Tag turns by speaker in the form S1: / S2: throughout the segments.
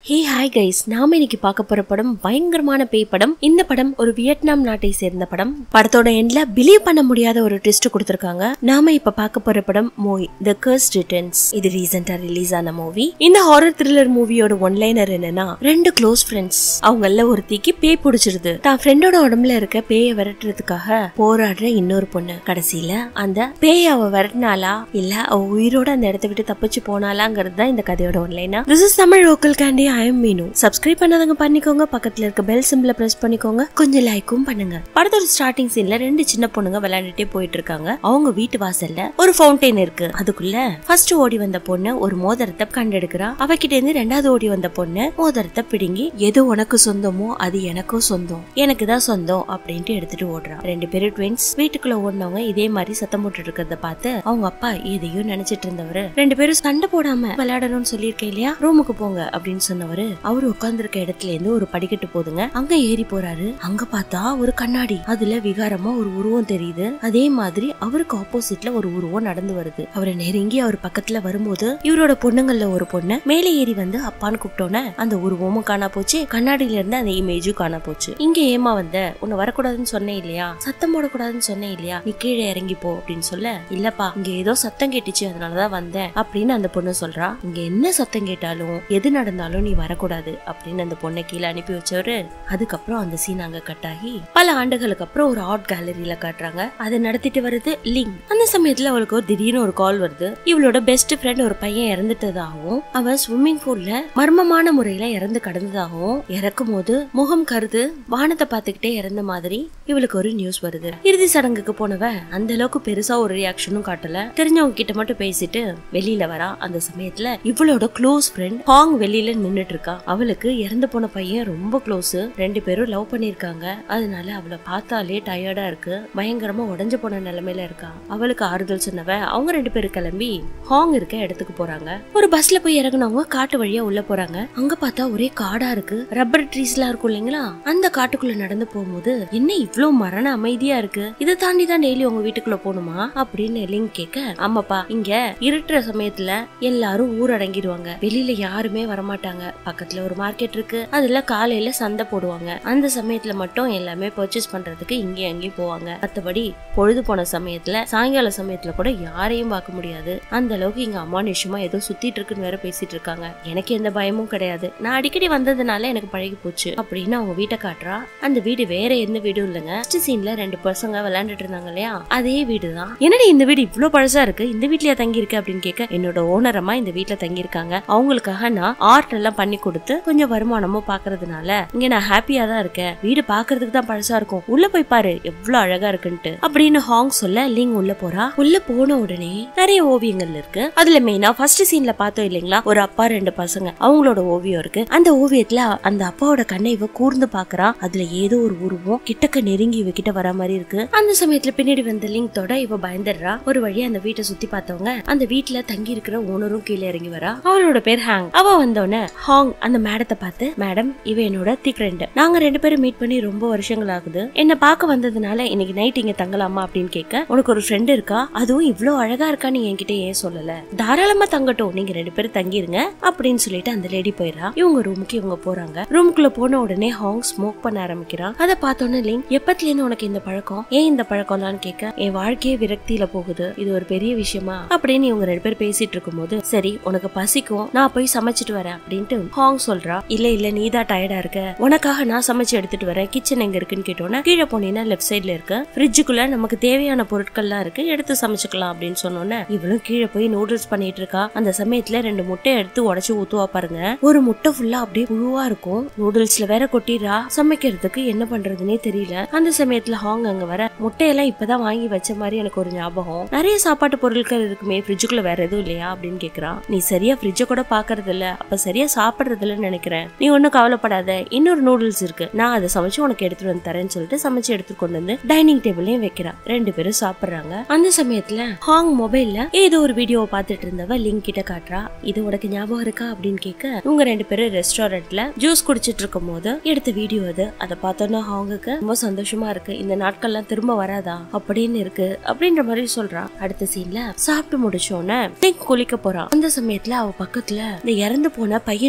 S1: hey hi guys நாம இன்னைக்கு பார்க்க போற படம் பயங்கரமான பேய் படம் இந்த படம் ஒரு வியட்நாம் நாட்டை சேர்ந்த படம் படத்தோட எண்ட்ல பிலீவ் பண்ண முடியாத ஒரு ட்விஸ்ட் கொடுத்திருக்காங்க நாம இப்ப பார்க்க போற படம் மூவி த கர்ஸ் ரிட்டர்ன்ஸ் இது ரீசெண்டா ரிலீஸ் ஆன மூவி இந்த ஹாரர் த்ரில்லர் மூவியோட ஒன்லைனர் என்னன்னா ரெண்டு க்ளோஸ் ஃப்ரெண்ட்ஸ் அவங்கள ஒருத்திக்கு பேய் பிடிச்சிருது தான் ஃப்ரெண்டோட உடம்புல இருக்க பேயை விரட்டுறதுக்காக போராடுற இன்னொரு பொண்ணு கடைசியில அந்த பேய் அவ விரட்டினாலா இல்ல அவ உயிரோட அந்த இடத்த விட்டு தப்பிச்சு போனாலாங்கிறது தான் இந்த கதையோட ஒன்லைனா this is Tamil local candy I am Meenu subscribe பண்ணாதவங்க பண்ணிக்கோங்க பக்கத்துல இருக்க பெல் சிம்பிள பிரஸ் பண்ணிக்கோங்க கொஞ்சம் லைக்கும் பண்ணுங்க படத்தோட ஸ்டார்டிங் சீன்ல ரெண்டு சின்ன பொண்ணுங்க விளையாண்டுட்டே போயிட்டு இருக்காங்க அவங்க வீட்டு வாசல்ல ஒரு ஃபவுண்டைன் இருக்கு அதுக்குள்ள ஃபர்ஸ்ட் ஓடி வந்த பொண்ணு ஒரு மோதிரத்தை கண்டெடுக்கிறா அவகிட்ட இருந்து ரெண்டாவது ஓடி வந்த பொண்ணு மோதிரத்தை பிடுங்கி எது உனக்கு சொந்தமோ அது எனக்கும் சொந்தம் எனக்கு தான் சொந்தம் அப்படின்ட்டு எடுத்துட்டு ஓடுறா ரெண்டு பேரும் ட்வின்ஸ் வீட்டுக்குள்ள ஓடினவங்க இதே மாதிரி சத்தம் போட்டுட்டு இருக்கிறத பார்த்து அவங்க அப்பா எதையோ நினைச்சிட்டு இருந்தவரு ரெண்டு பேரும் சண்டை போடாம விளையாடணும்னு சொல்லியிருக்கேன் இல்லையா ரூமுக்கு போங்க அப்படின்னு சொன்னவரு அவரு உட்கார்ந்திருக்க இடத்துல இருந்து ஒரு படிக்கட்டு போதுங்க அங்க ஏறி போறாரு அங்க பார்த்தா ஒரு கண்ணாடி அதுல விகாரமா ஒரு உருவம் தெரியுது அதே மாதிரி அவருக்கு ஆப்போசிட்ல ஒரு உருவம் நடந்து வருது அவரை நெருங்கி அவர் பக்கத்துல வரும்போது இவரோட பொண்ணுங்கள்ல ஒரு பொண்ணு மேலே ஏறி வந்து அப்பான்னு கூப்பிட்டோன்னே அந்த உருவமும் காணா போச்சு கண்ணாடியில இருந்து அந்த இமேஜும் காணா போச்சு இங்க ஏமா வந்த உன்னை வரக்கூடாதுன்னு சொன்னேன் இல்லையா சத்தம் போடக்கூடாதுன்னு சொன்னேன் இல்லையா நீ கீழே இறங்கி போ அப்படின்னு சொல்ல இல்லப்பா இங்க ஏதோ சத்தம் கேட்டுச்சு அதனாலதான் வந்தேன் அப்படின்னு அந்த பொண்ணு சொல்றா இங்க என்ன சத்தம் கேட்டாலும் எது நடந்தாலும் நீ வரக்கூடாது அப்படின்னு அந்த பொண்ணை கீழே அனுப்பி வச்சவரு அதுக்கப்புறம் அந்த சீன் அங்க கட் ஆகி பல ஆண்டுகளுக்கு அப்புறம் ஒரு ஆர்ட் கேலரியில காட்டுறாங்க அதை நடத்திட்டு வருது லிங் அந்த சமயத்துல அவளுக்கு ஒரு திடீர்னு ஒரு கால் வருது இவளோட பெஸ்ட் ஃப்ரெண்ட் ஒரு பையன் இறந்துட்டதாகவும் அவன் ஸ்விம்மிங் பூல்ல மர்மமான முறையில இறந்து கடந்ததாகவும் இறக்கும் போது முகம் கருது வானத்தை பார்த்துக்கிட்டே இறந்த மாதிரி இவளுக்கு ஒரு நியூஸ் வருது இறுதி சடங்குக்கு போனவ அந்த அளவுக்கு பெருசா ஒரு ரியாக்ஷனும் காட்டல தெரிஞ்சவங்க கிட்ட மட்டும் பேசிட்டு வெளியில வரா அந்த சமயத்துல இவளோட க்ளோஸ் ஃப்ரெண்ட் ஹாங் வெளியில நின்னுட்டு இருக்கா அவளுக்கு இறந்து போன பையன் ரொம்ப க்ளோஸ் ரெண்டு பேரும் லவ் பண்ணிருக்காங்க அதனால அவளை பார்த்தாலே டயர்டா இருக்கு பயங்கரமா உடஞ்சு போன நிலைமையில இருக்கா அவளுக்கு ஆறுதல் சொன்னவ அவங்க ரெண்டு பேரும் கிளம்பி ஹாங் இருக்க இடத்துக்கு போறாங்க ஒரு பஸ்ல போய் இறங்குனவங்க காட்டு வழியா உள்ள போறாங்க அங்க பார்த்தா ஒரே காடா இருக்கு ரப்பர் ட்ரீஸ் எல்லாம் இருக்கும் இல்லைங்களா அந்த காட்டுக்குள்ள நடந்து போகும்போது என்ன இவ்ளோ மரண அமைதியா இருக்கு இதை தாண்டி தான் டெய்லி உங்க வீட்டுக்குள்ள போகணுமா அப்படின்னு லிங்க் கேட்க ஆமாப்பா இங்க இருட்டுற சமயத்துல எல்லாரும் ஊரடங்கிடுவாங்க வெளியில யாருமே வரமாட்டாங்க பக்கத்துல ஒரு மார்க்கெட் இருக்கு அதுல காலையில சந்தை போடுவாங்க அந்த சமயத்துல மட்டும் எல்லாமே பர்ச்சேஸ் பண்றதுக்கு இங்கேயும் அங்கேயும் போவாங்க மத்தபடி பொழுது போன சமயத்துல சாயங்கால சமயத்துல கூட யாரையும் பார்க்க முடியாது அந்த அளவுக்கு இங்க அமானுஷமா ஏதோ சுத்திட்டு இருக்குன்னு வேற பேசிட்டு இருக்காங்க எனக்கு எந்த பயமும் கிடையாது நான் அடிக்கடி வந்ததுனால எனக்கு பழகி போச்சு அப்படின்னு அவங்க வீட்டை காட்டுறா அந்த வீடு வேற எந்த வீடும் இல்லைங்க ஃபர்ஸ்ட் சீன்ல ரெண்டு பசங்க விளையாண்டுட்டு இருந்தாங்க இல்லையா அதே வீடு தான் என்னடி இந்த வீடு இவ்ளோ பழசா இருக்கு இந்த வீட்லயா தங்கி இருக்கு அப்படின்னு கேட்க என்னோட ஓனரமா இந்த வீட்ல தங்கி இருக்காங்க அவங்களுக்காக நான் ஆர்ட் எல்லாம் பண்ணி கொடுத்து கொஞ்சம் வருமானமும் பாக்குறதுனால இங்க நான் ஹாப்பியா தான் இருக்கேன் வீடு பாக்குறதுக்கு தான் பழசா இருக்கும் உள்ள போய் பாரு எவ்வளவு அழகா இருக்குன்ட்டு அப்படின்னு ஹாங் சொல்ல லிங் உள்ள போறா உள்ள போன உடனே நிறைய ஓவியங்கள் இருக்கு அதுல மெயினா ஃபர்ஸ்ட் சீன்ல பார்த்தோம் இல்லைங்களா ஒரு அப்பா ரெண்டு பசங்க அவங்களோட ஓவியம் இருக்கு அந்த ஓவியத்துல அந்த அப்பாவோட கண்ணை இவ கூர்ந்து பாக்குறா அதுல ஏதோ ஒரு உருவம் கிட்டக்க நெருங்கி இவ கிட்ட வர மாதிரி இருக்கு அந்த சமயத்துல பின்னாடி வந்த லிங்க் தொட இவ பயந்துடுறா ஒரு வழியா அந்த வீட்டை சுத்தி பார்த்தவங்க அந்த வீட்டுல தங்கி இருக்கிற ஓனரும் கீழே இறங்கி வரா அவளோட பேர் ஹாங் அவ வந்தோடனே ஹாங் அந்த மேடத்தை பார்த்து மேடம் இவ என்னோட திக் ஃப்ரெண்ட் நாங்க ரெண்டு பேரும் மீட் பண்ணி ரொம்ப வருஷங்கள் ஆகுது என்ன பார்க்க வந்ததுனால இன்னைக்கு நைட் இங்க தங்கலாமா அப்படின்னு கேட்க உனக்கு ஒரு ஃப்ரெண்ட் இருக்கா அதுவும் இவ்ளோ அழகா இருக்கான்னு என்கிட்ட ஏன் சொல்லல தாராளமா தங்கட்டும் நீங்க ரெண்டு பேரும் தங்கிருங்க அப்படின்னு சொல்லிட்டு அந்த லேடி போயிடா இவங்க ரூமுக்கு இவங்க போறாங்க ரூமுக்குள்ள போன உடனே ஹாங் ஸ்மோக் பண்ண ஆரம்பிக்கிறான் அதை பார்த்தோன்னே லிங் எப்பத்துல இருந்து உனக்கு இந்த பழக்கம் ஏன் இந்த பழக்கம்லான்னு கேட்க என் வாழ்க்கையே விரக்தியில போகுது இது ஒரு பெரிய விஷயமா அப்படின்னு இவங்க ரெண்டு பேர் பேசிட்டு இருக்கும்போது சரி உனக்கு பசிக்கும் நான் போய் சமைச்சிட்டு வரேன் அப்படின்ட்டு ஹாங் சொல்றா இல்ல இல்ல நீ தான் டயர்டா இருக்க உனக்காக நான் சமைச்சு எடுத்துட்டு வரேன் கிச்சன் எங்க இருக்குன்னு கேட்டோன்னே கீழே போனீங்கன்னா லெஃப்ட் சைட்ல இருக்கு ஃப்ரிட்ஜுக்குள்ள நமக்கு தேவையான பொருட்கள்லாம் இருக்கு எடுத்து சமைச்சுக்கலாம் அப்படின்னு சொன்னோன்னே இவளும் கீழே போய் நூடுல்ஸ் பண்ணிட்டு இருக்கா அந்த சமயத்துல ரெண்டு முட்டை எடுத்து உடைச்சு ஊத்துவா பாருங்க ஒரு முட்டை ஃபுல்லா அப்படியே புழுவா இருக்கும் நூடுல்ஸ்ல வேற கொட்டிடுறா சமைக்கிறதுக்கு என்ன பண்றதுனே தெரியல அந்த சமயத்துல ஹாங் அங்க வர முட்டையெல்லாம் இப்பதான் வாங்கி வச்ச மாதிரி எனக்கு ஒரு ஞாபகம் நிறைய சாப்பாட்டு பொருட்கள் இருக்குமே ஃப்ரிட்ஜுக்குள்ள வேற எதுவும் இல்லையா அப்படின்னு கேக்குறான் நீ சரியா ஃப்ரிட்ஜ கூட பாக்குறது இல்ல அப்ப சரியா சாப்பிடுறது இல்லன்னு நினைக்கிறேன் நீ ஒன்னும் கவலைப்படாத இன்னொரு நூடுல்ஸ் இருக்கு நான் அதை சமைச்சு உனக்கு எடுத்துட்டு வந்து தரேன்னு சொல்லிட்டு சமைச்சு எடுத்துட்டு கொண்டு வந்து டைனிங் டேபிளையும் வைக்கிறான் ரெண்டு பேரும் சாப்பிடுறாங்க அந்த சமயத்துல ஹாங் மொபைல்ல ஏதோ ஒரு வீடியோவை பார்த்துட்டு இருந்தவ லிங்க் கிட்ட காட்டுறா இது உனக்கு ஞாபகம் இருக்கா அப்படின்னு கேட்க இவங்க ரெண்டு பேரும் ரெஸ்டாரண்ட்ல ஜூஸ் குடிச்சிட்டு இருக்கும் போது எடுத்த வீடியோ அது அதை பார்த்தோன்னா ஹாங்குக்கு ரொம்ப சந்தோஷமா இருக்கு இந்த நாட்கள்லாம் திரும்ப வராதா அப்படின்னு இருக்கு அப்படின்ற மாதிரி சொல்றா அடுத்த சீன்ல சாப்பிட்டு முடிச்சோன்னே லிங்க் குளிக்க போறான் அந்த சமயத்துல அவ பக்கத்துல இந்த இறந்து போன பையனோட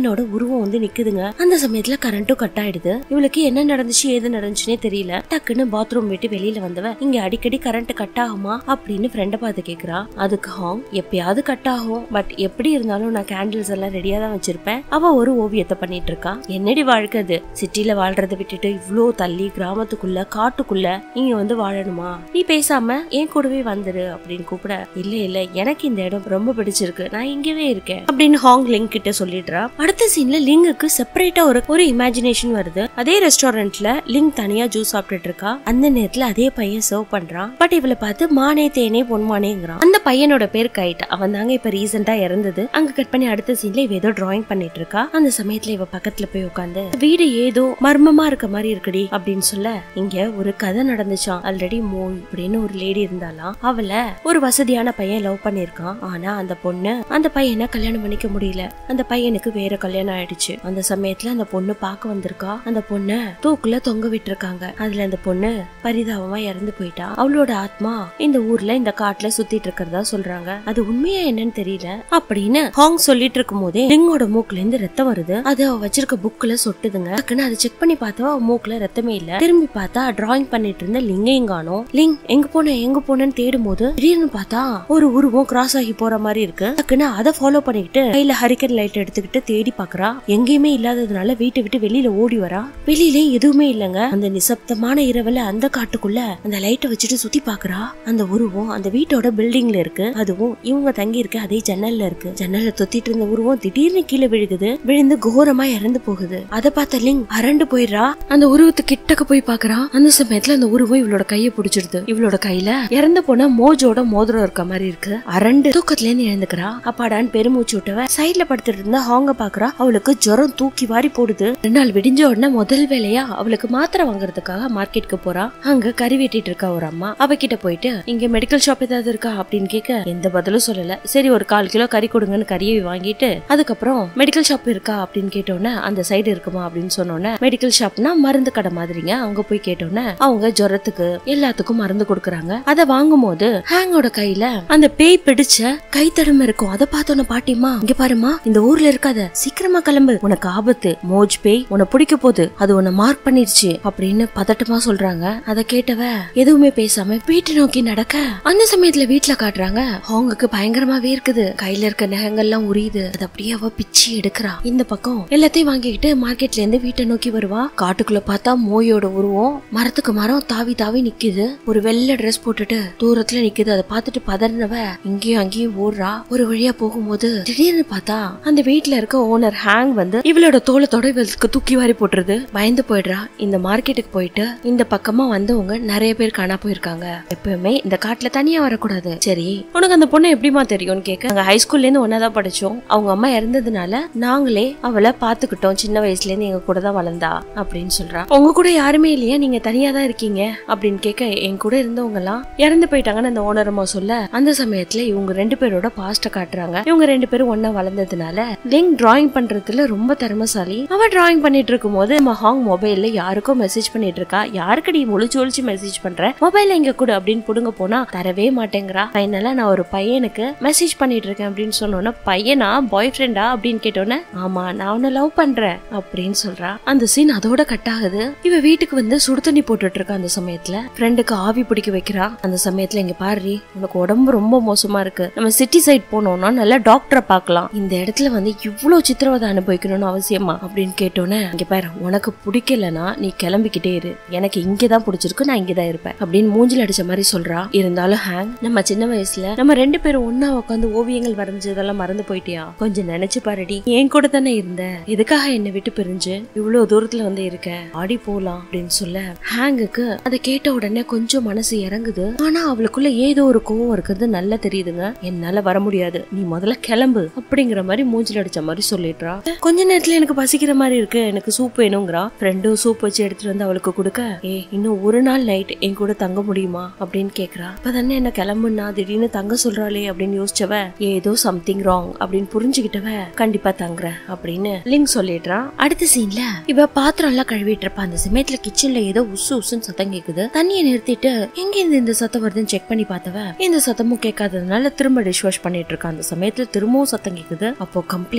S1: பையனோட உருவம் வந்து நிக்குதுங்க அந்த சமயத்துல கரண்ட்டும் கட் ஆயிடுது இவளுக்கு என்ன நடந்துச்சு ஏது நடந்துச்சுன்னே தெரியல டக்குன்னு பாத்ரூம் விட்டு வெளியில வந்தவ இங்க அடிக்கடி கரண்ட் கட் ஆகுமா அப்படின்னு ஃப்ரெண்ட பார்த்து கேக்குறா அதுக்கு ஹாங் எப்பயாவது கட் ஆகும் பட் எப்படி இருந்தாலும் நான் கேண்டில்ஸ் எல்லாம் ரெடியா தான் வச்சிருப்பேன் அவ ஒரு ஓவியத்தை பண்ணிட்டு இருக்கா என்னடி வாழ்க்கை அது சிட்டில வாழ்றதை விட்டுட்டு இவ்ளோ தள்ளி கிராமத்துக்குள்ள காட்டுக்குள்ள இங்க வந்து வாழணுமா நீ பேசாம என் கூடவே வந்துரு அப்படின்னு கூப்பிட இல்ல இல்ல எனக்கு இந்த இடம் ரொம்ப பிடிச்சிருக்கு நான் இங்கவே இருக்கேன் அப்படின்னு ஹாங் லிங்க் கிட்ட சொல்லிடுறா அடுத்த சீன்ல லிங்குக்கு செப்பரேட்டா ஒரு ஒரு இமேஜினேஷன் வருது அதே ரெஸ்டாரண்ட்ல லிங்க் தனியா ஜூஸ் சாப்பிட்டுட்டு இருக்கா அந்த நேரத்துல அதே பையன் சர்வ் பண்றான் பட் இவளை பார்த்து மானே தேனே பொன்மானேங்கிறான் அந்த பையனோட பேர் கைட் அவன் தாங்க இப்ப ரீசெண்டா இறந்தது அங்க கட் பண்ணி அடுத்த சீன்ல இவ ஏதோ டிராயிங் பண்ணிட்டு இருக்கா அந்த சமயத்துல இவ பக்கத்துல போய் உட்காந்து வீடு ஏதோ மர்மமா இருக்க மாதிரி இருக்குடி அப்படின்னு சொல்ல இங்க ஒரு கதை நடந்துச்சாம் ஆல்ரெடி மோய் அப்படின்னு ஒரு லேடி இருந்தாலாம் அவளை ஒரு வசதியான பையன் லவ் பண்ணிருக்கான் ஆனா அந்த பொண்ணு அந்த பையனை கல்யாணம் பண்ணிக்க முடியல அந்த பையனுக்கு வேற கல்யாணம் ஆயிடுச்சு அந்த சமயத்துல அந்த பொண்ணு பார்க்க வந்திருக்கா அந்த பொண்ண தூக்குல தொங்க விட்டுருக்காங்க அதுல அந்த பொண்ணு பரிதாபமா இறந்து போயிட்டா அவளோட ஆத்மா இந்த ஊர்ல இந்த காட்டுல சுத்திட்டு இருக்கிறதா சொல்றாங்க அது உண்மையா என்னன்னு தெரியல அப்படின்னு ஹாங் சொல்லிட்டு இருக்கும் போதே லிங்கோட மூக்குல இருந்து ரத்தம் வருது அது அவ வச்சிருக்க புக்ல சொட்டுதுங்க டக்குன்னு அதை செக் பண்ணி பார்த்தா அவ மூக்குல ரத்தமே இல்ல திரும்பி பார்த்தா டிராயிங் பண்ணிட்டு இருந்த லிங்கையும் காணோம் லிங் எங்க போன எங்க போனேன்னு தேடும் போது திடீர்னு பார்த்தா ஒரு உருவம் கிராஸ் ஆகி போற மாதிரி இருக்கு டக்குன்னு அதை ஃபாலோ பண்ணிக்கிட்டு கையில ஹரிக்கன் லைட் எடுத்துக்கிட்டு தேடி பாக்குறா எங்கேயுமே இல்லாததுனால வீட்டை விட்டு வெளியில ஓடி வரா வெளியில எதுவுமே இல்லங்க அந்த நிசப்தமான இரவுல அந்த காட்டுக்குள்ள அந்த லைட்டை வச்சுட்டு சுத்தி பாக்குறா அந்த உருவம் அந்த வீட்டோட பில்டிங்ல இருக்கு அதுவும் இவங்க தங்கி இருக்க அதே ஜன்னல்ல இருக்கு ஜன்னல்ல தொத்திட்டு இருந்த உருவம் திடீர்னு கீழே விழுகுது விழுந்து கோரமா இறந்து போகுது அத பார்த்த லிங் அரண்டு போயிடுறா அந்த உருவத்து கிட்டக்க போய் பாக்குறா அந்த சமயத்துல அந்த உருவம் இவளோட கையை பிடிச்சிருது இவளோட கையில இறந்து போன மோஜோட மோதிரம் இருக்க மாதிரி இருக்கு அரண்டு தூக்கத்துல இருந்து எழுந்துக்கிறா அப்பாடான்னு பெருமூச்சு விட்டவ சைட்ல படுத்துட்டு இருந்தா ஹாங்க பாக்குறா அவளுக்கு ஜுரம் தூக்கி வாரி போடுது ரெண்டு நாள் விடிஞ்ச உடனே முதல் வேலையா அவளுக்கு மாத்திரை வாங்குறதுக்காக மார்க்கெட்டுக்கு போறா அங்க கறி வெட்டிட்டு இருக்கா ஒரு அம்மா அவகிட்ட போயிட்டு இங்க மெடிக்கல் ஷாப் ஏதாவது இருக்கா அப்படின்னு கேட்க எந்த பதிலும் சொல்லல சரி ஒரு கால் கிலோ கறி கொடுங்கன்னு கறியை வாங்கிட்டு அதுக்கப்புறம் மெடிக்கல் ஷாப் இருக்கா அப்படின்னு கேட்டோன்னே அந்த சைடு இருக்குமா அப்படின்னு சொன்னோன்னே மெடிக்கல் ஷாப்னா மருந்து கடை மாதிரிங்க அங்க போய் கேட்டோன்னே அவங்க ஜுரத்துக்கு எல்லாத்துக்கும் மருந்து கொடுக்குறாங்க அதை வாங்கும் போது ஹேங்கோட கையில அந்த பேய் பிடிச்ச கைத்தடம் இருக்கும் அதை பார்த்தோன்ன பாட்டிமா இங்க பாருமா இந்த ஊர்ல இருக்காத சீக்கிரமா கிளம்பு உனக்கு ஆபத்து மோஜ் பேய் உன்னை பிடிக்க போகுது அது உன்னை மார்க் பண்ணிருச்சு அப்படின்னு பதட்டமா சொல்றாங்க அதை கேட்டவ எதுவுமே பேசாம வீட்டை நோக்கி நடக்க அந்த சமயத்துல வீட்ல காட்டுறாங்க அவங்களுக்கு பயங்கரமா வேர்க்குது கையில இருக்க நகங்கள்லாம் உரியுது அது அப்படியே அவ பிச்சு எடுக்கிறா இந்த பக்கம் எல்லாத்தையும் வாங்கிக்கிட்டு மார்க்கெட்ல இருந்து வீட்டை நோக்கி வருவா காட்டுக்குள்ள பார்த்தா மோயோட உருவம் மரத்துக்கு மரம் தாவி தாவி நிக்குது ஒரு வெள்ளை ட்ரெஸ் போட்டுட்டு தூரத்துல நிக்குது அதை பார்த்துட்டு பதறினவ இங்கேயும் அங்கேயும் ஓடுறா ஒரு வழியா போகும்போது திடீர்னு பார்த்தா அந்த வீட்ல இருக்க ஓனர் ஹேங் வந்து இவளோட தோளத்தோட இவளுக்கு தூக்கி வாரி போட்டுருது பயந்து போயிடுறா இந்த மார்க்கெட்டுக்கு போயிட்டு இந்த பக்கமா வந்தவங்க நிறைய பேர் காணா போயிருக்காங்க எப்பவுமே இந்த காட்டுல தனியா வரக்கூடாது சரி உனக்கு அந்த பொண்ணு எப்படிமா தெரியும்னு கேட்க நாங்க ஹைஸ்கூல்ல இருந்து ஒன்னாதான் படிச்சோம் அவங்க அம்மா இறந்ததுனால நாங்களே அவளை பாத்துக்கிட்டோம் சின்ன வயசுல இருந்து எங்க கூட தான் வளர்ந்தா அப்படின்னு சொல்றா உங்க கூட யாருமே இல்லையா நீங்க தனியா தான் இருக்கீங்க அப்படின்னு கேட்க என் கூட இருந்தவங்க எல்லாம் இறந்து போயிட்டாங்கன்னு அந்த ஓனரமா சொல்ல அந்த சமயத்துல இவங்க ரெண்டு பேரோட பாஸ்ட காட்டுறாங்க இவங்க ரெண்டு பேரும் ஒன்னா வளர்ந்ததுனால லிங் டிராயிங் பண்றதுல ரொம்ப திறமசாலி அவ டிராயிங் பண்ணிட்டு இருக்கும் போது நம்ம ஹாங் மொபைல்ல யாருக்கோ மெசேஜ் பண்ணிட்டு இருக்கா யாருக்கடி ஒளிச்சு ஒளிச்சு மெசேஜ் பண்ற மொபைல் எங்க கூட அப்படின்னு புடுங்க போனா தரவே மாட்டேங்கிறா ஃபைனலா நான் ஒரு பையனுக்கு மெசேஜ் பண்ணிட்டு இருக்கேன் அப்படின்னு சொன்னோன்னா பையனா பாய் ஃப்ரெண்டா அப்படின்னு கேட்டோன்னே ஆமா நான் உன்னை லவ் பண்றேன் அப்படின்னு சொல்றா அந்த சீன் அதோட கட் ஆகுது இவ வீட்டுக்கு வந்து சுடு தண்ணி போட்டுட்டு இருக்கா அந்த சமயத்துல ஃப்ரெண்டுக்கு ஆவி பிடிக்க வைக்கிறா அந்த சமயத்துல இங்க பாரு உனக்கு உடம்பு ரொம்ப மோசமா இருக்கு நம்ம சிட்டி சைட் போனோம்னா நல்ல டாக்டரை பார்க்கலாம் இந்த இடத்துல வந்து இவ்வளவு சித்திரவதை அனுபவிக்கணும்னு அவசியமா அப்படின்னு கேட்டோன்னே இங்க பாரு உனக்கு பிடிக்கலனா நீ கிளம்பிக்கிட்டே இரு எனக்கு இங்கதான் பிடிச்சிருக்கு நான் இங்கதான் இருப்பேன் அப்படின்னு மூஞ்சில அடிச்ச மாதிரி சொல்றா இருந்தாலும் ஹேங் நம்ம சின்ன வயசுல நம்ம ரெண்டு பேரும் ஒன்னா உட்காந்து ஓவியங்கள் வரைஞ்சதெல்லாம் மறந்து போயிட்டியா கொஞ்சம் நினைச்சு பாருடி என் கூட தானே இருந்த எதுக்காக என்னை விட்டு பிரிஞ்சு இவ்வளவு தூரத்துல வந்து இருக்க ஆடி போலாம் அப்படின்னு சொல்ல ஹேங்குக்கு அதை கேட்ட உடனே கொஞ்சம் மனசு இறங்குது ஆனா அவளுக்குள்ள ஏதோ ஒரு கோவம் இருக்கிறது நல்லா தெரியுதுங்க என்னால வர முடியாது நீ முதல்ல கிளம்பு அப்படிங்கிற மாதிரி மூஞ்சில அடிச்ச மாதிரி சொல்லிடுறா கொஞ்ச நேரத்துல எனக்கு பசிக்கிற மாதிரி இருக்கு எனக்கு சூப் வேணுங்கிறா ஃப்ரெண்டும் சூப் வச்சு எடுத்துட்டு வந்து அவளுக்கு கொடுக்க ஏ இன்னும் ஒரு நாள் நைட் என் கூட தங்க முடியுமா அப்படின்னு கேக்குறா இப்பதானே என்ன கிளம்புனா திடீர்னு தங்க சொல்றாளே அப்படின்னு யோசிச்சவ ஏதோ சம்திங் ராங் அப்படின்னு புரிஞ்சுக்கிட்டவ கண்டிப்பா தங்குறேன் அப்படின்னு லிங்க் சொல்லிடுறான் அடுத்த சீன்ல இவ பாத்திரம் எல்லாம் கழுவிட்டு இருப்பா அந்த சமயத்துல கிச்சன்ல ஏதோ உசு உசுன்னு சத்தம் கேக்குது தண்ணியை நிறுத்திட்டு எங்க இருந்து இந்த சத்தம் வருதுன்னு செக் பண்ணி பார்த்தவ இந்த சத்தமும் கேட்காததுனால திரும்ப டிஷ் வாஷ் பண்ணிட்டு இருக்கா அந்த சமயத்துல திரும்பவும் சத்தம் கேக்குது அப்போ கம்ப்ளீட்டா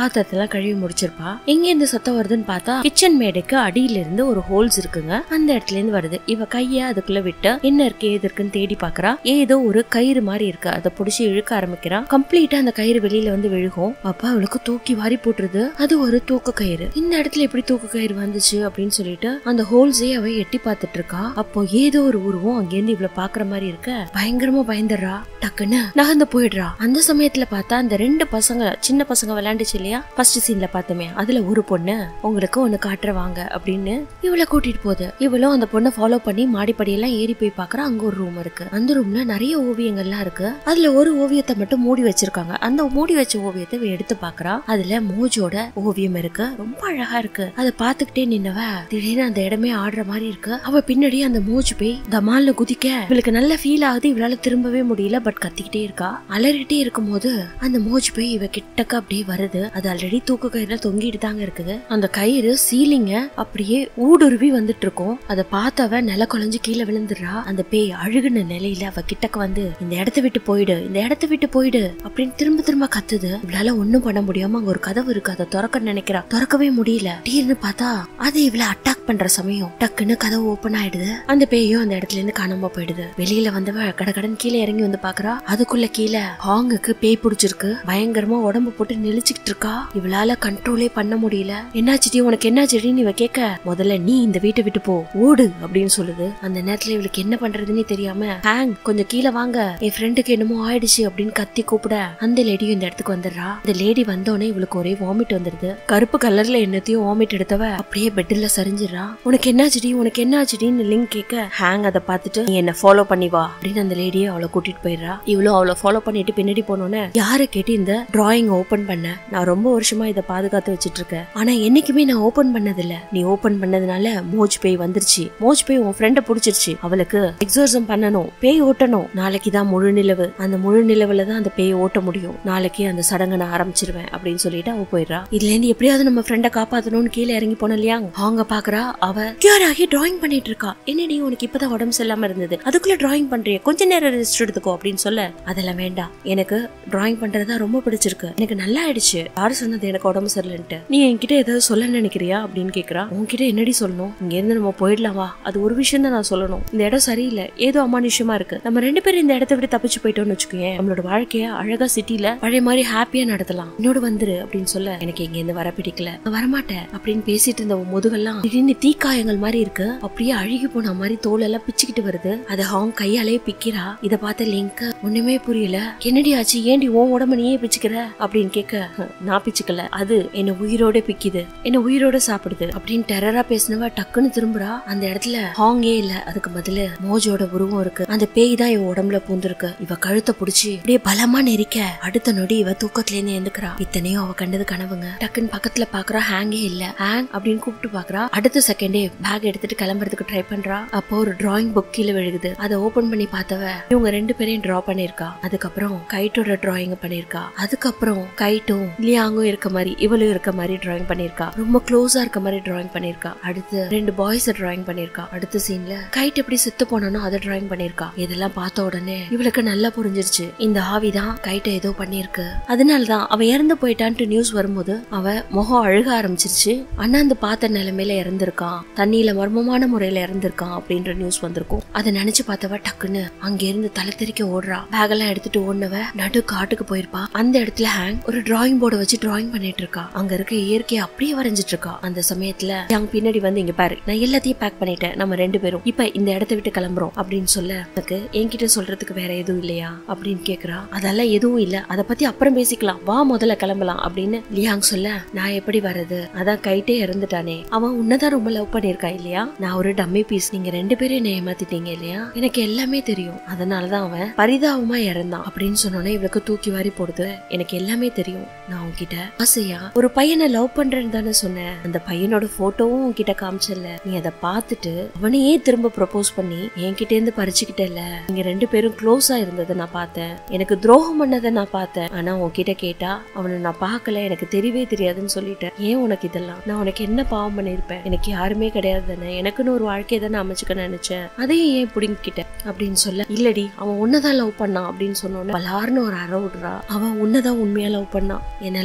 S1: பாத்திரத்தெல்லாம் கழுவி முடிச்சிருப்பா எங்க இருந்து சத்தம் வருதுன்னு பார்த்தா கிச்சன் மேடைக்கு அடியில இருந்து ஒரு ஹோல்ஸ் இருக்குங்க அந்த இடத்துல இருந்து வருது இவ கைய அதுக்குள்ள விட்டு என்ன இருக்கு ஏது இருக்குன்னு தேடி பாக்குறா ஏதோ ஒரு கயிறு மாதிரி இருக்கு அதை புடிச்சு இழுக்க ஆரம்பிக்கிறா கம்ப்ளீட்டா அந்த கயிறு வெளியில வந்து விழுகும் அப்ப அவளுக்கு தூக்கி வாரி போட்டுருது அது ஒரு தூக்க கயிறு இந்த இடத்துல எப்படி தூக்க கயிறு வந்துச்சு அப்படின்னு சொல்லிட்டு அந்த ஹோல்ஸே அவ எட்டி பார்த்துட்டு இருக்கா அப்போ ஏதோ ஒரு உருவம் அங்கேருந்து இவ்வளவு பாக்குற மாதிரி இருக்க பயங்கரமா பயந்துடுறா டக்குன்னு நகர்ந்து போயிடுறா அந்த சமயத்துல பார்த்தா அந்த ரெண்டு பசங்க சின்ன பசங்க விளையாண்டுச்சு இல்லையா ஃபர்ஸ்ட் சீன்ல பார்த்தோமே அதுல ஒரு பொண்ணு உங்களுக்கு ஒண்ணு காட்டுறவாங்க அப்படின்னு இவளை கூட்டிட்டு போகுது இவளும் அந்த பொண்ணை ஃபாலோ பண்ணி மாடிப்படியெல்லாம் ஏறி போய் பாக்குறா அங்க ஒரு ரூம் இருக்கு அந்த ரூம்ல நிறைய ஓவியங்கள்லாம் இருக்கு அதுல ஒரு ஓவியத்தை மட்டும் மூடி வச்சிருக்காங்க அந்த மூடி வச்ச ஓவியத்தை இவ எடுத்து பாக்குறா அதுல மோஜோட ஓவியம் இருக்கு ரொம்ப அழகா இருக்கு அதை பாத்துக்கிட்டே நின்னவ திடீர்னு அந்த இடமே ஆடுற மாதிரி இருக்கு அவ பின்னாடி அந்த மோஜ் போய் தமால்னு குதிக்க இவளுக்கு நல்ல ஃபீல் ஆகுது இவளால திரும்பவே முடியல பட் கத்திக்கிட்டே இருக்கா அலறிட்டே இருக்கும்போது அந்த மோஜ் போய் இவ கிட்டக்க அப்படியே வருது அது ஆல்ரெடி தூக்கு கயிறுல தொங்கிட்டு தாங்க இருக்குது அந்த கயிறு சீலிங்க அப்படியே ஊடுருவி வந்துட்டு இருக்கும் அதை பார்த்தவ நில குழஞ்சு கீழே விழுந்துடுறா அந்த பேய் அழுகுன நிலையில அவ கிட்டக்க வந்து இந்த இடத்த விட்டு போயிடு இந்த இடத்த விட்டு போயிடு அப்படின்னு திரும்ப திரும்ப கத்துது இவளால ஒண்ணும் பண்ண முடியாம அங்க ஒரு கதவு இருக்கு அதை திறக்க நினைக்கிறா திறக்கவே முடியல திடீர்னு பார்த்தா அது இவள அட்டாக் பண்ற சமயம் டக்குன்னு கதவு ஓபன் ஆயிடுது அந்த பேயும் அந்த இடத்துல இருந்து காணாம போயிடுது வெளியில வந்தவ கடகடன் கீழே இறங்கி வந்து பாக்குறா அதுக்குள்ள கீழே ஹாங்குக்கு பேய் பிடிச்சிருக்கு பயங்கரமா உடம்பு போட்டு நெளிச்சுக்கிட்டு இருக்கா இவளால கண்ட்ரோலே பண்ண முடியல என்னாச்சுடி உனக்கு என்னாச்சுடின்னு இவ கேட்க முதல்ல நீ இந்த வீட்டை விட்டு போ ஓடு அப்படின்னு சொல்லுது அந்த நேரத்துல இவளுக்கு என்ன பண்றதுன்னு தெரியாம ஹேங் கொஞ்சம் கீழே வாங்க என் ஃப்ரெண்டுக்கு என்னமோ ஆயிடுச்சு அப்படின்னு கத்தி கூப்பிட அந்த லேடியும் இந்த இடத்துக்கு வந்துடுறா இந்த லேடி வந்தோடனே இவளுக்கு ஒரே வாமிட் வந்துருது கருப்பு கலர்ல என்னத்தையும் வாமிட் எடுத்தவ அப்படியே பெட்ல சரிஞ்சிடறா உனக்கு என்னாச்சுடி உனக்கு என்னாச்சுடின்னு லிங்க் கேட்க ஹேங் அதை பார்த்துட்டு நீ என்ன ஃபாலோ பண்ணி வா அப்படின்னு அந்த லேடியை அவளை கூட்டிட்டு போயிடுறா இவளும் அவளை ஃபாலோ பண்ணிட்டு பின்னாடி போனோன்னே யாரை கேட்டு இந்த டிராயிங் ஓபன் பண்ண நான் ரொம்ப வருஷமா இதை பாதுகாத்து வச்சிட்டு இருக்கேன் ஆனா என்னைக்குமே நான் ஓபன் பண்ணதில்ல நீ ஓபன் பண்ணதுனால மோஜ் பேய் வந்துருச்சு மோஜ் பேய் உன் ஃப்ரெண்ட புடிச்சிருச்சு அவளுக்கு எக்ஸோசம் பண்ணணும் பேய் ஓட்டணும் நாளைக்கு தான் முழு நிலவு அந்த முழு நிலவுல தான் அந்த பேயை ஓட்ட முடியும் நாளைக்கு அந்த சடங்கை நான் ஆரம்பிச்சிருவேன் அப்படின்னு சொல்லிட்டு அவ போயிடுறா இதுல இருந்து எப்படியாவது நம்ம ஃப்ரெண்ட காப்பாத்தணும்னு கீழே இறங்கி போனோம் இல்லையா அவங்க பாக்குறா அவ கியூர் ஆகி டிராயிங் பண்ணிட்டு இருக்கா என்னடி உனக்கு இப்பதான் உடம்பு சரியில்லாம இருந்தது அதுக்குள்ள டிராயிங் பண்றிய கொஞ்ச நேரம் ரெஸ்ட் எடுத்துக்கோ அப்படின்னு சொல்ல அதெல்லாம் வேண்டாம் எனக்கு டிராயிங் பண்றதா ரொம்ப பிடிச்சிருக்கு எனக்கு நல்லா ஆயிடுச்சு யாரு சொன்னது எனக்கு உடம்பு சரியில்லைன்ட்டு நீ என்கிட்ட ஏதாவது சொல்ல நினைக்கிறியா அப்படின்னு கேக்குறா உன்கிட்ட என்னடி சொல்லணும் இங்க இருந்து நம்ம போயிடலாம் வா அது ஒரு விஷயம் தான் நான் சொல்லணும் இந்த இடம் சரியில்லை ஏதோ அமானுஷ்யமா இருக்கு நம்ம ரெண்டு பேரும் இந்த இடத்த விட்டு தப்பிச்சு போயிட்டோம்னு வச்சுக்கோயேன் நம்மளோட வாழ்க்கைய அழகா சிட்டில பழைய மாதிரி ஹாப்பியா நடத்தலாம் என்னோட வந்துரு அப்படின்னு சொல்ல எனக்கு இங்க இருந்து வர பிடிக்கல நான் வரமாட்டேன் அப்படின்னு பேசிட்டு இருந்த உன் முதுகெல்லாம் திடீர்னு தீக்காயங்கள் மாதிரி இருக்கு அப்படியே அழுகி போன மாதிரி தோல் எல்லாம் பிச்சுக்கிட்டு வருது அதை ஹாங் கையாலே பிக்கிறா இத பார்த்த லிங்க் ஒண்ணுமே புரியல என்னடி ஆச்சு ஏண்டி உன் உடம்ப நீயே பிச்சுக்கிற அப்படின்னு கேட்க "ஹ், நான் பிச்சுக்கல அது என்ன உயிரோட பிக்குது என்ன உயிரோட சாப்பிடுது அப்படின்னு டெரரா பேசினவ டக்குன்னு திரும்புறா அந்த இடத்துல ஹாங்கே இல்ல அதுக்கு பதிலு மோஜோட உருவம் இருக்கு அந்த பேய் தான் இவ உடம்புல பூந்திருக்கு இவ கழுத்தை புடிச்சு அப்படியே பலமா நெரிக்க அடுத்த நொடி இவ தூக்கத்துல இருந்து எந்துக்கிறா இத்தனையும் அவ கண்டது கனவுங்க டக்குன்னு பக்கத்துல பாக்குறா ஹேங்கே இல்ல ஹேங் அப்படின்னு கூப்பிட்டு பாக்குறா அடுத்த செகண்டே பேக் எடுத்துட்டு கிளம்புறதுக்கு ட்ரை பண்றா அப்போ ஒரு டிராயிங் புக் கீழே விழுகுது அதை ஓபன் பண்ணி பார்த்தவ இவங்க ரெண்டு பேரையும் டிரா பண்ணிருக்கா அதுக்கப்புறம் கைட்டோட டிராயிங் பண்ணிருக்கா அதுக்கப்புறம் கைட்டும் லியாங்கும் இருக்க மாதிரி இவளும் இருக்க மாதிரி டிராயிங் பண்ணிருக்கா ரொம்ப க்ளோஸா இருக்க மாதிரி டிராயிங் பண்ணிருக்கா அடுத்து ரெண்டு பாய்ஸ் டிராயிங் பண்ணிருக்கா அடுத்த சீன்ல கைட் எப்படி செத்து போனானோ அதை டிராயிங் பண்ணிருக்கா இதெல்லாம் பார்த்த உடனே இவளுக்கு நல்லா புரிஞ்சிருச்சு இந்த ஆவி தான் கைட்டை ஏதோ பண்ணிருக்கு அதனாலதான் அவ இறந்து போயிட்டான்ட்டு நியூஸ் வரும்போது அவ முகம் அழுக ஆரம்பிச்சிருச்சு அண்ணாந்து பார்த்த நிலைமையில இறந்திருக்கான் தண்ணியில மர்மமான முறையில இறந்திருக்கான் அப்படின்ற நியூஸ் வந்திருக்கும் அதை நினைச்சு பார்த்தவ டக்குன்னு அங்க இருந்து தலை தெறிக்க ஓடுறா பேக் எல்லாம் எடுத்துட்டு ஓடினவ நடு காட்டுக்கு போயிருப்பா அந்த இடத்துல ஹேங் ஒரு டிராயிங் போர்டை வச்சு டிராயிங் பண்ணிட்டு இருக்கா அங்க இருக்க இயற்கையை அப்படியே வரைஞ்சிட்டு இருக்கா அந்த சமயத்துல ஹேங் பின்னாடி வந்து இங்க பாரு நான் எல்லாத்தையும் பேக் பண்ணிட்டேன் நம்ம ரெண்டு பேரும் இப்ப இந்த இடத்த விட்டு கிளம்புறோம் அப்படின்னு சொல்ல எனக்கு என்கிட்ட சொல்றதுக்கு வேற எதுவும் இல்லையா அப்படின்னு கேக்குறா அதெல்லாம் எதுவும் இல்ல அத பத்தி அப்புறம் பேசிக்கலாம் வா முதல்ல கிளம்பலாம் அப்படின்னு லியாங் சொல்ல நான் எப்படி வர்றது அதான் கைட்டே இறந்துட்டானே அவன் உன்னதான் ரொம்ப லவ் பண்ணிருக்கான் இல்லையா நான் ஒரு டம்மி பீஸ் நீங்க ரெண்டு பேரும் என்ன ஏமாத்திட்டீங்க இல்லையா எனக்கு எல்லாமே தெரியும் அதனாலதான் அவன் பரிதாபமா இறந்தான் அப்படின்னு சொன்னோன்னே இவளுக்கு தூக்கி வாரி போடுது எனக்கு எல்லாமே தெரியும் நான் உன்கிட்ட ஆசையா ஒரு பையனை லவ் பண்றேன்னு தானே சொன்னேன் அந்த பையனோட போட்டோவும் உன்கிட்ட காமிச்சல நீ அதை பார்த்துட்டு அவனையே திரும்ப ப்ரப்போஸ் பண்ணி என்கிட்ட இருந்து பறிச்சுக்கிட்டல நீங்க ரெண்டு பேரும் க்ளோஸா இருந்ததை நான் பார்த்தேன் எனக்கு துரோகம் பண்ணதை நான் பார்த்தேன் ஆனா உன்கிட்ட கேட்டா அவனை நான் பார்க்கல எனக்கு தெரியவே தெரியாதுன்னு சொல்லிட்டேன் ஏன் உனக்கு இதெல்லாம் நான் உனக்கு என்ன பாவம் பண்ணிருப்பேன் எனக்கு யாருமே கிடையாது தானே எனக்குன்னு ஒரு வாழ்க்கையை தானே அமைச்சுக்க நினைச்சேன் அதையும் ஏன் பிடிங்கிட்ட அப்படின்னு சொல்ல இல்லடி அவன் உன்னதான் லவ் பண்ணான் அப்படின்னு சொன்னோன்னே பலார்னு ஒரு அற விடுறா அவன் உன்னதான் உண்மையா லவ் பண்ணான் என்ன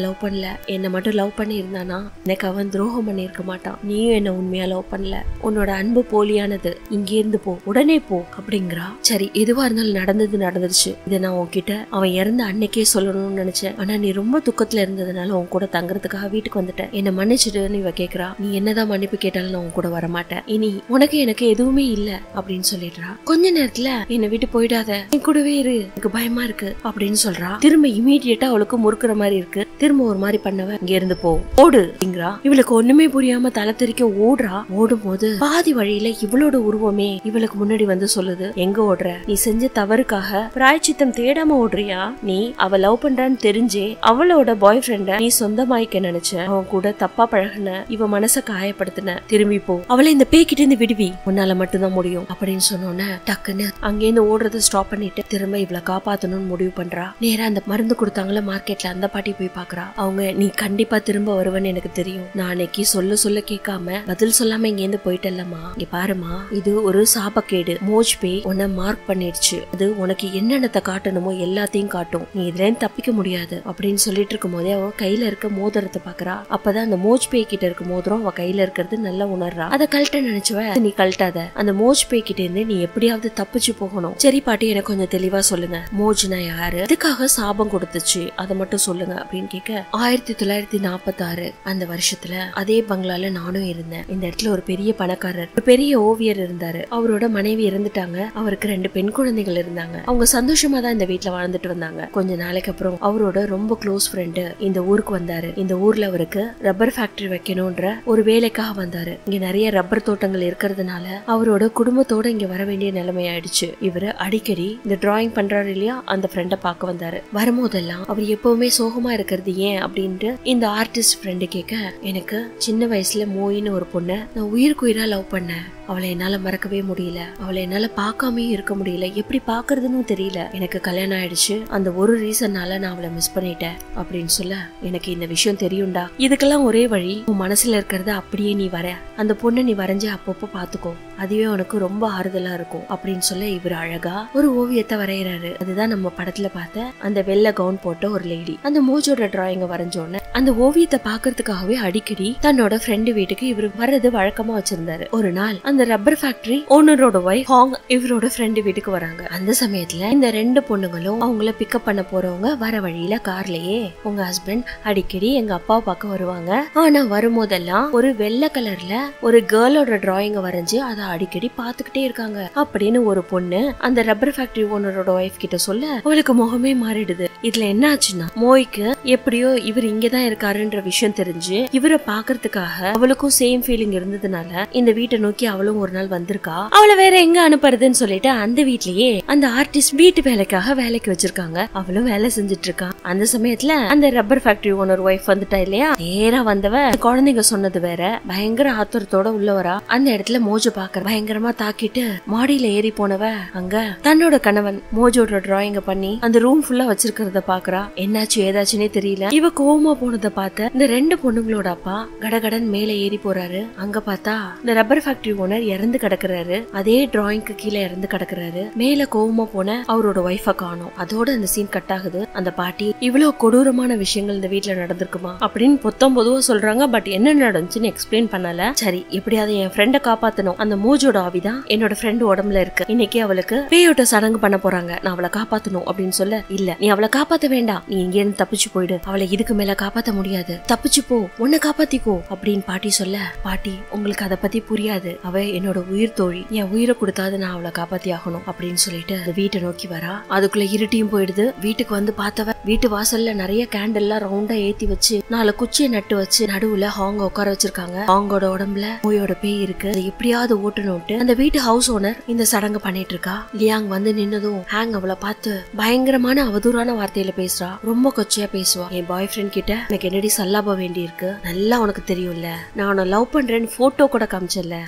S1: லவ் பண்ணல என்ன மட்டும் லவ் பண்ணி இருந்தானா எனக்கு அவன் துரோகம் பண்ணியிருக்க மாட்டான் நீயும் என்ன உண்மையா லவ் பண்ணல உன்னோட அன்பு போலியானது இங்க இருந்து போ உடனே போ அப்படிங்கிறா சரி எதுவா இருந்தாலும் நடந்தது நடந்துருச்சு இதை நான் உன்கிட்ட அவன் இறந்த அன்னைக்கே சொல்லணும்னு நினைச்சேன் ஆனா நீ ரொம்ப துக்கத்துல இருந்ததுனால உன் கூட தங்குறதுக்காக வீட்டுக்கு வந்துட்டேன் என்ன மன்னிச்சிடுன்னு இவ கேக்குறா நீ என்னதான் மன்னிப்பு கேட்டாலும் நான் உன் கூட வரமாட்டேன் இனி உனக்கு எனக்கு எதுவுமே இல்ல அப்படின்னு சொல்லிடுறா கொஞ்ச நேரத்துல என்னை விட்டு போயிடாத என் கூடவே இரு எனக்கு பயமா இருக்கு அப்படின்னு சொல்றா திரும்ப இமீடியட்டா அவளுக்கு முறுக்குற மாதிரி இருக்கு திரும்ப ஒரு மாதிரி பண்ணவ இங்க இருந்து போ ஓடு அப்படிங்கிறா இவளுக்கு ஒண்ணுமே புரியாம தலை தெறிக்க ஓடுறா ஓடும் போது பாதி வழியில இவளோட உருவமே இவளுக்கு முன்னாடி வந்து சொல்லுது எங்க ஓடுற நீ செஞ்ச தவறுக்காக பிராய்ச்சித்தம் தேடாம ஓடுறியா நீ அவ லவ் பண்றான்னு தெரிஞ்சே அவளோட பாய் ஃப்ரெண்ட நீ சொந்தமாய்க்க நினைச்ச அவன் கூட தப்பா பழகுன இவ மனச காயப்படுத்தின திரும்பி போ அவளை இந்த பேய்கிட்ட இருந்து விடுவி உன்னால மட்டும்தான் முடியும் அப்படின்னு சொன்னோன்னே டக்குன்னு அங்கேருந்து ஓடுறத ஸ்டாப் பண்ணிட்டு திரும்ப இவளை காப்பாத்தணும்னு முடிவு பண்றா நேரா அந்த மருந்து கொடுத்தாங்களே மார்க்கெட்ல அந்த பாட்டி போய் பாக்குறா அவங்க நீ கண்டிப்பா திரும்ப வருவன்னு எனக்கு தெரியும் நான் அன்னைக்கு சொல்ல சொல்ல கேட்காம பதில் சொல்லாம இங்க இருந்து போயிட்டல்லம்மா இங்க பாருமா இது ஒரு சாபக்கேடு மோஜ் பேய் உன்னை மார்க் பண்ணிடுச்சு அது உனக்கு என்னென்னத்தை காட்டணுமோ எல்லாத்தையும் காட்டும் நீ இதுல இருந்து தப்பிக்க முடியாது அப்படின்னு சொல்லிட்டு இருக்கும் போதே அவ கையில இருக்க மோதிரத்தை பாக்குறா அப்பதான் அந்த மோஜ் பேய் கிட்ட இருக்க மோதிரம் அவ கையில இருக்கிறது நல்லா உணர்றா அதை கழட்ட நினைச்சுவ நீ கழட்டாத அந்த மோஜ் பேய் கிட்ட இருந்து நீ எப்படியாவது தப்பிச்சு போகணும் சரி பாட்டி எனக்கு கொஞ்சம் தெளிவா சொல்லுங்க மோஜ்னா யாரு இதுக்காக சாபம் கொடுத்துச்சு அதை மட்டும் சொல்லுங்க அப்படின்னு கேட்க ஆயிரத்தி தொள்ளாயிரத்தி நாற்பத்தி ஆறு அந்த வருஷத்துல அதே பங்களால நானும் இருந்தேன் இந்த இடத்துல ஒரு பெரிய பணக்காரர் ஒரு பெரிய ஓவியர் இருந்தாரு அவரோட மனைவி இறந்துட்டாங்க அவருக்கு ரெண்டு பெண் குழந்தைகள் இருந்தாங்க அவங்க சந்தோஷமா தான் இந்த வீட்ல வாழ்ந்துட்டு வந்தாங்க கொஞ்ச நாளைக்கு அப்புறம் அவரோட ரொம்ப க்ளோஸ் ஃப்ரெண்டு இந்த ஊருக்கு வந்தாரு இந்த ஊர்ல அவருக்கு ரப்பர் ஃபேக்டரி வைக்கணும்ன்ற ஒரு வேலைக்காக வந்தாரு இங்க நிறைய ரப்பர் தோட்டங்கள் இருக்கிறதுனால அவரோட குடும்பத்தோட இங்க வர வேண்டிய நிலைமை ஆயிடுச்சு இவரு அடிக்கடி இந்த டிராயிங் பண்றாரு இல்லையா அந்த ஃப்ரெண்டை பார்க்க வந்தாரு வரும்போதெல்லாம் அவர் எப்பவுமே சோகமா இருக்கிறது ஏன் அப்படின்ட்டு இந்த ஆர்டிஸ்ட் ஃப்ரெண்டு கேட்க எனக்கு சின்ன வயசுல மோயின்னு ஒரு பொண்ணை நான் உயிருக்கு உயிரா லவ் பண்ணேன் அவளை என்னால மறக்கவே முடியல அவளை என்னால பார்க்காமயும் இருக்க முடியல எப்படி பாக்குறதுன்னு தெரியல எனக்கு கல்யாணம் ஆயிடுச்சு அந்த ஒரு ரீசன்னால நான் அவளை மிஸ் பண்ணிட்டேன் அப்படின்னு சொல்ல எனக்கு இந்த விஷயம் தெரியும்டா இதுக்கெல்லாம் ஒரே வழி உன் மனசுல இருக்கிறத அப்படியே நீ வர அந்த பொண்ணை நீ வரைஞ்சு அப்பப்போ பாத்துக்கோ அதுவே உனக்கு ரொம்ப ஆறுதலா இருக்கும் அப்படின்னு சொல்ல இவர் அழகா ஒரு ஓவியத்தை வரைகிறாரு அதுதான் நம்ம படத்துல பார்த்த அந்த வெள்ளை கவுன் போட்ட ஒரு லேடி அந்த மோஜோட டிராயிங்க வரைஞ்சோன்னு அந்த ஓவியத்தை பாக்குறதுக்காகவே அடிக்கடி தன்னோட ஃப்ரெண்டு வீட்டுக்கு இவர் வர்றது வழக்கமா வச்சிருந்தாரு ஒரு நாள் அந்த ரப்பர் ஃபேக்டரி ஓனரோட ஒய்ஃப் ஹாங் இவரோட ஃப்ரெண்டு வீட்டுக்கு வராங்க அந்த சமயத்துல இந்த ரெண்டு பொண்ணுங்களும் அவங்கள பிக்கப் பண்ண போறவங்க வர வழியில கார்லயே உங்க ஹஸ்பண்ட் அடிக்கடி எங்க அப்பாவை பார்க்க வருவாங்க ஆனா வரும்போதெல்லாம் ஒரு வெள்ளை கலர்ல ஒரு கேர்ளோட டிராயிங்க வரைஞ்சு அதை அடிக்கடி பாத்துக்கிட்டே இருக்காங்க அப்படின்னு ஒரு பொண்ணு அந்த ரப்பர் ஃபேக்டரி ஓனரோட ஒய்ஃப் கிட்ட சொல்ல அவளுக்கு முகமே மாறிடுது இதுல என்ன ஆச்சுன்னா மோய்க்கு எப்படியோ இவர் இங்கதான் இருக்காருன்ற விஷயம் தெரிஞ்சு இவரை பாக்குறதுக்காக அவளுக்கும் சேம் ஃபீலிங் இருந்ததுனால இந்த வீட்டை நோக்கி அவளும் ஒரு நாள் வந்திருக்கா அவளை வேற எங்க அனுப்புறதுன்னு சொல்லிட்டு அந்த வீட்லயே அந்த ஆர்டிஸ்ட் வீட்டு வேலைக்காக வேலைக்கு வச்சிருக்காங்க அவளும் வேலை செஞ்சுட்டு இருக்கா அந்த சமயத்துல அந்த ரப்பர் ஃபேக்டரி ஓனர் ஒய்ஃப் வந்துட்டா இல்லையா நேரா வந்தவ குழந்தைங்க சொன்னது வேற பயங்கர ஆத்திரத்தோட உள்ள வரா அந்த இடத்துல மோஜ பாக்குற பயங்கரமா தாக்கிட்டு மாடியில ஏறி போனவ அங்க தன்னோட கணவன் மோஜோட டிராயிங்க பண்ணி அந்த ரூம் ஃபுல்லா வச்சிருக்கிறத பாக்குறா என்னாச்சு ஏதாச்சுன்னே தெரியல இவ கோவமா போனதை பார்த்த இந்த ரெண்டு பொண்ணுங்களோட அப்பா கடகடன் மேல ஏறி போறாரு அங்க பார்த்தா இந்த ரப்பர் ஃபேக்டரி ஓனர் இறந்து கிடக்குறாரு அதே டிராயிங்க்கு கீழே இறந்து கிடக்குறாரு மேல கோவமா போன அவரோட ஒய்ஃப காணோம் அதோட அந்த சீன் கட் ஆகுது அந்த பாட்டி இவ்வளவு கொடூரமான விஷயங்கள் இந்த வீட்ல நடந்திருக்குமா அப்படின்னு பொத்தம் பொதுவா சொல்றாங்க பட் என்ன நடந்துச்சுன்னு எக்ஸ்பிளைன் பண்ணல சரி எப்படியாவது என் ஃப்ரெண்ட காப்பாத்தணும் அந்த மூஜோட ஆவிதான் என்னோட ஃப்ரெண்ட் உடம்புல இருக்கு இன்னைக்கு அவளுக்கு பேயோட்ட சடங்கு பண்ண போறாங்க நான் அவளை காப்பாத்தணும் அப்படின்னு சொல்ல இல்ல நீ அவளை காப்பாத்த வேண்டாம் நீ இங்க இருந்து தப்பிச்சு போயிடு அவளை இதுக்கு மேல காப்பாத்த முடியாது தப்பிச்சு போ உன்னை காப்பாத்திக்கோ அப்படின்னு பாட்டி சொல்ல பாட்டி உங்களுக்கு அதை பத்தி புரியாது அவ என்னோட உயிர் தோழி என் உயிரை கொடுத்தாது நான் அவளை காப்பாத்தி ஆகணும் அப்படின்னு சொல்லிட்டு அந்த வீட்டை நோக்கி வரா அதுக்குள்ள இருட்டியும் போயிடுது வீட்டுக்கு வந்து பார்த்தவ வீட்டு வாசல்ல நிறைய கேண்டில் எல்லாம் ரவுண்டா ஏத்தி வச்சு நாலு குச்சியை நட்டு வச்சு நடுவுல ஹாங்க உட்கார வச்சிருக்காங்க ஹாங்கோட உடம்புல நோயோட பேய் இருக்கு அதை எப்படியாவது ஓட்டணும்ட்டு அந்த வீட்டு ஹவுஸ் ஓனர் இந்த சடங்கு பண்ணிட்டு இருக்கா லியாங் வந்து நின்னதும் ஹேங் அவளை பார்த்து பயங்கரமான அவதூறான வார்த்தையில பேசுறா ரொம்ப கொச்சையா பேசுவா என் பாய் ஃப்ரெண்ட் கிட்ட எனக்கு என்னடி சல்லாப வேண்டி இருக்கு நல்லா உனக்கு தெரியும்ல நான் உன்னை லவ் பண்றேன்னு போட்டோ கூட காமிச்சல அதுக்கப்புறம்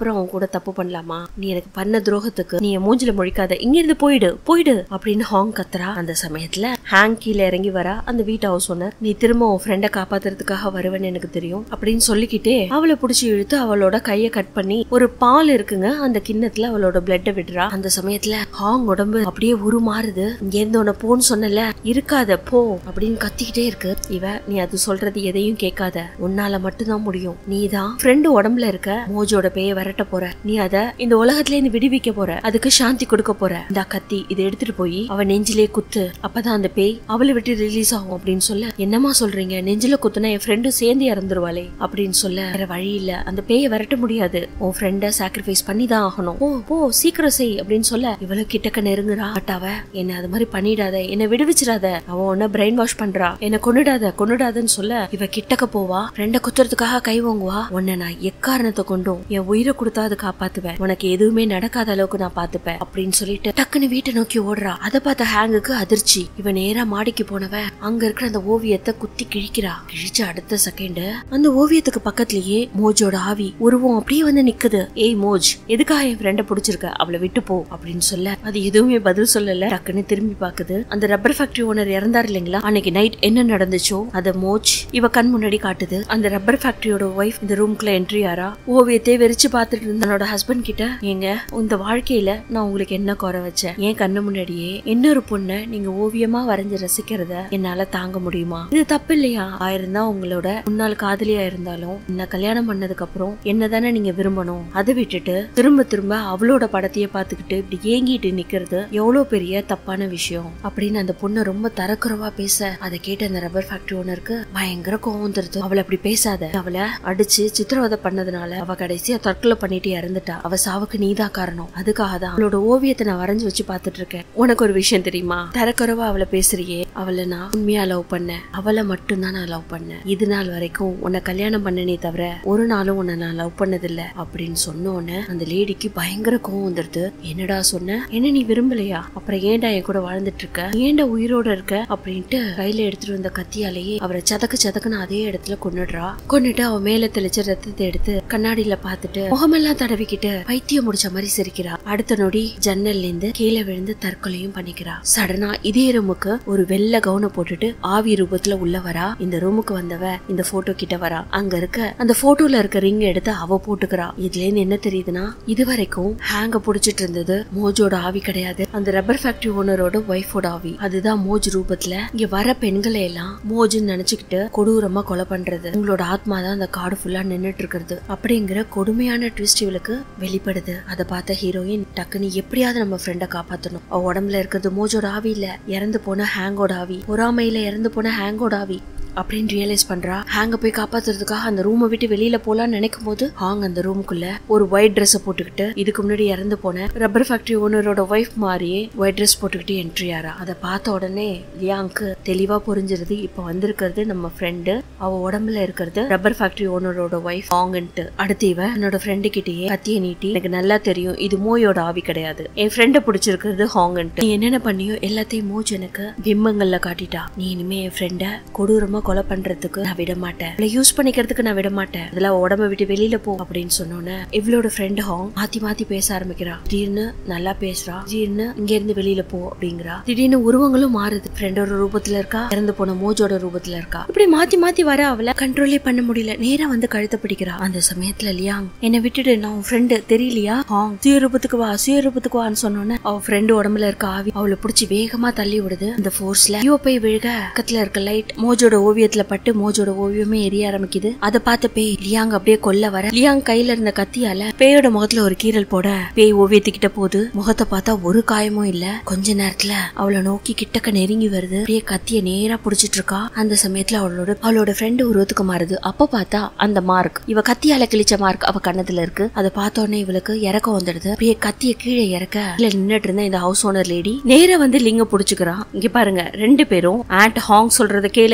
S1: அதுக்கப்புறம் அவன் கூட தப்பு பண்ணலாமா நீ எனக்கு பண்ண துரோகத்துக்கு நீ என் மூஞ்சில முழிக்காத இங்க இருந்து போயிடு போயிடு அப்படின்னு ஹாங் கத்துறா அந்த சமயத்துல ஹேங் கீழே இறங்கி வரா அந்த வீட்டு ஹவுஸ் ஓனர் நீ திரும்ப உன் ஃப்ரெண்டை காப்பாத்துறதுக்காக வருவேன்னு எனக்கு தெரியும் அப்படின்னு சொல்லிக்கிட்டே அவளை புடிச்சு இழுத்து அவளோட கைய கட் பண்ணி ஒரு பால் இருக்குங்க அந்த கிண்ணத்துல அவளோட பிளட்ட விடுறா அந்த சமயத்துல ஹாங் உடம்பு அப்படியே உருமாறுது இங்க இருந்து உன்னை போன்னு சொன்னல இருக்காத போ அப்படின்னு கத்திக்கிட்டே இருக்கு இவ நீ அது சொல்றது எதையும் கேட்காத உன்னால மட்டும்தான் முடியும் நீ தான் ஃப்ரெண்டு உடம்புல இருக்க மோஜோட பேய விரட்ட போற நீ அத இந்த உலகத்துல இருந்து விடுவிக்க போற அதுக்கு சாந்தி கொடுக்க போற இந்த கத்தி இதை எடுத்துட்டு போய் அவ நெஞ்சிலே குத்து அப்பதான் அந்த பேய் அவளை விட்டு ரிலீஸ் ஆகும் அப்படின்னு சொல்ல என்னமா சொல்றீங்க நெஞ்சில குத்துனா என் ஃப்ரெண்டும் சேர்ந்து இறந்துருவாளே அப்படின்னு சொல்ல வேற வழி இல்ல அந்த பேயை விரட்ட முடியாது உன் ஃப்ரெண்ட சாக்ரிஃபைஸ் பண்ணி தான் ஆகணும் ஓ போ சீக்கிரம் செய் அப்படின்னு சொல்ல இவளு கிட்டக்க நெருங்குறா பட் அவ என்ன அது மாதிரி பண்ணிடாத என்ன விடுவிச்சிடாத அவ உன்ன பிரெயின் வாஷ் பண்றா என்ன கொன்னுடாத கொன்னுடாதன்னு சொல்ல இவ கிட்டக்க போவா ஃப்ரெண்ட குத்துறதுக்காக கை வாங்குவா உன்னை நான் எக்காரணத்தை கொண்டும் என் உயிரை கொடுத்தா அது காப்பாத்துவேன் உனக்கு எதுவுமே நடக்காத அளவுக்கு நான் பாத்துப்பேன் அப்படின்னு சொல்லிட்டு டக்குன்னு வீட்டை நோக்கி ஓடுறா அதை பார்த்த ஹேங்குக்கு அதிர்ச்சி இவ நேரா மாடிக்கு போனவ அங்க இருக்கிற அந்த ஓவியத்தை குத்தி கிழிக்கிறா கிழிச்ச அடுத்த செகண்ட் அந்த ஓவியத்துக்கு பக்கத்துலயே மோஜோட ஆவி உருவம் அப்படியே வந்து நிக்குது ஏய் மோஜ் எதுக்காக என் ஃப்ரெண்ட புடிச்சிருக்க அவளை விட்டு போ அப்படின்னு சொல்ல அது எதுவுமே பதில் சொல்லல டக்குன்னு திரும்பி பாக்குது அந்த ரப்பர் ஃபேக்டரி ஓனர் இறந்தார் இல்லைங்களா அன்னைக்கு நைட் என்ன நடந்துச்சோ அத மோஜ் இவ கண் முன்னாடி காட்டுது அந்த ரப்பர் ஃபேக்டரியோட ஒய்ஃப் இந்த ரூம்குள்ள என்ட்ரி ஆறா ஓவியத்தை வெறிச்சு பார்த்துட்டு இருந்த தன்னோட ஹஸ்பண்ட் கிட்ட ஏங்க இந்த வாழ்க்கையில நான் உங்களுக்கு என்ன குறை வச்சேன் என் கண்ணு முன்னாடியே இன்னொரு பொண்ணை நீங்க ஓவியமா வரைஞ்சு ரசிக்கிறத என்னால தாங்க முடியுமா இது தப்பு இல்லையா ஆயிரம் தான் உங்களோட முன்னாள் காதலியா இருந்தாலும் என்ன கல்யாணம் பண்ணதுக்கு அப்புறம் என்னதானே நீங்க விரும்பணும் அதை விட்டுட்டு திரும்ப திரும்ப அவளோட படத்தையே பார்த்துக்கிட்டு இப்படி ஏங்கிட்டு நிக்கிறது எவ்வளவு பெரிய தப்பான விஷயம் அப்படின்னு அந்த பொண்ணு ரொம்ப தரக்குறவா பேச அதை கேட்ட அந்த ரப்பர் ஃபேக்டரி ஓனருக்கு பயங்கர கோவம் வந்துருது அவளை அப்படி பேசாத அவளை அடிச்சு சித்திரவதை பண்ணதுனால அவ கடைசியா தற்கொலை பண்ணிட்டு இறந்துட்டா அவ சாவுக்கு நீதான் காரணம் அதுக்காக தான் அவளோட ஓவியத்தை நான் வரைஞ்சு வச்சு பார்த்துட்டு இருக்கேன் உனக்கு ஒரு விஷயம் தெரியுமா தரக்குறவா அவளை பேசுறியே அவளை நான் உண்மையா லவ் பண்ணேன் அவளை மட்டும்தான் நான் லவ் பண்ணேன் இது நாள் வரைக்கும் உன்னை கல்யாணம் பண்ணனே தவிர ஒரு நாளும் உன்னை நான் லவ் பண்ணதில்ல அப்படின்னு சொன்ன உடனே அந்த லேடிக்கு பயங்கர கோவம் வந்துருது என்னடா சொன்ன என்ன நீ விரும்பலையா அப்புறம் ஏன்டா என் கூட வாழ்ந்துட்டு இருக்க ஏன்டா உயிரோட இருக்க அப்படின்ட்டு கையில எடுத்துட்டு வந்த கத்தியாலேயே அவரை சதக்கு சதக்குன்னு அதே இடத்துல கொன்னுடுறா கொன்னுட்டு அவ மேல தெளிச்ச ரத்தத்தை எடுத்து கண்ணாடியில பார்த்துட்டு முகமெல்லாம் தடவிக்கிட்டு பைத்தியம் முடிச்ச மாதிரி சிரிக்கிறா அடுத்த நொடி ஜன்னல்ல இருந்து கீழே விழுந்து தற்கொலையும் பண்ணிக்கிறா சடனா இதே ரூமுக்கு ஒரு வெள்ளை கவுனை போட்டுட்டு ஆவி ரூபத்துல உள்ள வரா இந்த ரூமுக்கு வந்தவ இந்த போட்டோ கிட்ட வரா அங்க இருக்க அந்த போட்டோல இருக்க ரிங் எடுத்து அவ போட்டுக்கிறா இதுல இருந்து என்ன தெரியுதுன்னா இது வரைக்கும் ஹேங்க புடிச்சிட்டு இருந்தது மோஜோட ஆவி கிடையாது அந்த ரப்பர் ஃபேக்டரி ஓனரோட ஒய்ஃபோட ஆவி அதுதான் மோஜ் ரூபத்துல இங்க வர பெண்களை எல்லாம் மோஜுன்னு நினைச்சுக்கிட்டு கொடூரமா கொலை பண்றது உங்களோட ஆத்மா தான் அந்த காடு ஃபுல்லா நின்னுட்டு இருக்கிறது அப்படிங்கிற கொடுமையான ட்விஸ்ட் இவளுக்கு வெளிப்படுது அதை பார்த்த ஹீரோயின் டக்குன்னு எப்படியாவது நம்ம ஃப்ரெண்டை காப்பாத்தணும் அவ உடம்புல இருக்கிறது மோஜோட ஆவி இல்ல இறந்து போன ஹேங்கோட ஆவி பொறாமையில இறந்து போன ஹேங்கோட ஆவி அப்படின்னு ரியலைஸ் பண்றா ஹேங்க போய் காப்பாத்துறதுக்காக அந்த ரூமை விட்டு வெளியில போலாம்னு நினைக்கும் போது ஹாங் அந்த ரூமுக்குள்ள ஒரு ஒயிட் ட்ரெஸ் போட்டுக்கிட்டு இதுக்கு முன்னாடி இறந்து போன ரப்பர் ஃபேக்டரி ஓனரோட ஒய்ஃப் மாதிரியே ஒயிட் ட்ரெஸ் போட்டுக்கிட்டு என்ட்ரி ஆறா அதை பார்த்த உடனே லியாங்க்கு தெளிவா புரிஞ்சிருது இப்ப வந்திருக்கிறது நம்ம ஃப்ரெண்டு அவ உடம்புல இருக்கிறது ரப்பர் ஃபேக்டரி ஓனரோட ஒய்ஃப் ஹாங்ன்ட்டு அடுத்து இவ என்னோட ஃப்ரெண்டு கிட்டயே கத்திய நீட்டி எனக்கு நல்லா தெரியும் இது மோயோட ஆவி கிடையாது என் ஃப்ரெண்டை பிடிச்சிருக்கிறது ஹாங்ன்ட்டு நீ என்னென்ன பண்ணியோ எல்லாத்தையும் மோஜ் எனக்கு பிம்பங்கள்ல காட்டிட்டா நீ இனிமே என் ஃப்ரெண்ட கொடூரமா கொலை பண்றதுக்கு நான் விட மாட்டேன் அவளை யூஸ் பண்ணிக்கிறதுக்கு நான் விட மாட்டேன் அதெல்லாம் அவ உடம்ப விட்டு வெளியில போ அப்படின்னு சொன்னோன்னே இவளோட ஃப்ரெண்ட் ஹாங் மாத்தி மாத்தி பேச ஆரம்பிக்கிறா திடீர்னு நல்லா பேசுறா திடீர்னு இங்க இருந்து வெளியில போ அப்படிங்கிறா திடீர்னு உருவங்களும் மாறுது ஃப்ரெண்டோட ரூபத்துல இருக்கா இறந்து போன மோஜோட ரூபத்துல இருக்கா இப்படி மாத்தி மாத்தி வர அவளை கண்ட்ரோலே பண்ண முடியல நேரா வந்து கழுத்தை பிடிக்கிறா அந்த சமயத்துல லியாங் என்னை விட்டுட்டு நான் உன் ஃப்ரெண்டு தெரியலையா ஹாங் சுயரூபத்துக்கு வா சுயரூபத்துக்கு வான்னு சொன்னோன்னே அவ ஃப்ரெண்டு உடம்புல இருக்க ஆவி அவளை பிடிச்சி வேகமா தள்ளி விடுது அந்த ஃபோர்ஸ்ல ஐயோ போய் விழுக பக்கத்துல இருக்க லைட் மோஜோட ஓவியத்துல பட்டு மோஜோட ஓவியமே எரிய ஆரம்பிக்குது அதை பார்த்த பேய் லியாங் அப்படியே கொல்ல வர லியாங் கையில இருந்த கத்தியால பேயோட முகத்துல ஒரு கீறல் போட பேய் ஓவியத்துக்கிட்ட போகுது முகத்தை பார்த்தா ஒரு காயமும் இல்ல கொஞ்ச நேரத்துல அவளை நோக்கி கிட்டக்க நெருங்கி வருது அப்படியே கத்திய நேரா புடிச்சிட்டு இருக்கா அந்த சமயத்துல அவளோட அவளோட ஃப்ரெண்டு உருவத்துக்கு மாறுது அப்ப பார்த்தா அந்த மார்க் இவ கத்தியால கிழிச்ச மார்க் அவ கண்ணத்துல இருக்கு அதை பார்த்த உடனே இவளுக்கு இறக்கம் வந்துடுது அப்படியே கத்திய கீழே இறக்க இல்ல நின்னுட்டு இருந்த இந்த ஹவுஸ் ஓனர் லேடி நேரா வந்து லிங்க புடிச்சுக்கிறா இங்க பாருங்க ரெண்டு பேரும் ஆண்ட் ஹாங் சொல்றத கேளுங்க அவங்க